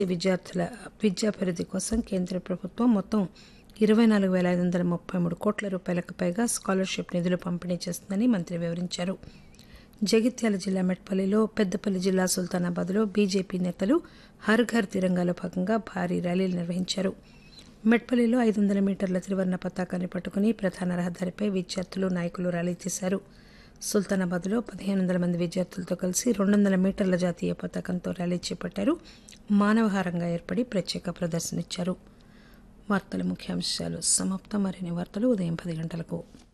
విద్యార్థుల విద్యాభివృద్ధి కోసం కేంద్ర ప్రభుత్వం మొత్తం ఇరవై నాలుగు వేల ఐదు వందల ముప్పై మూడు కోట్ల రూపాయలకు పైగా స్కాలర్షిప్ నిధులు పంపిణీ చేస్తుందని మంత్రి వివరించారు జగిత్యాల జిల్లా మెట్పల్లిలో పెద్దపల్లి జిల్లా సుల్తానాబాద్లో బీజేపీ నేతలు హర్ ఘర్ తిరంగాలో భాగంగా భారీ ర్యాలీలు నిర్వహించారు మెట్పల్లిలో ఐదు వందల మీటర్ల త్రివర్ణ పతాకాన్ని పట్టుకుని ప్రధాన రహదారిపై విద్యార్థులు నాయకులు ర్యాలీ తీశారు సుల్తానాబాద్లో పదిహేను వందల మంది విద్యార్థులతో కలిసి రెండు వందల మీటర్ల జాతీయ పతాకంతో ర్యాలీ చేపట్టారు మానవహారంగా ఏర్పడి ప్రత్యేక ప్రదర్శన ఇచ్చారు వార్తల ముఖ్యాంశాలు సమాప్తం మరిన్ని వార్తలు ఉదయం పది గంటలకు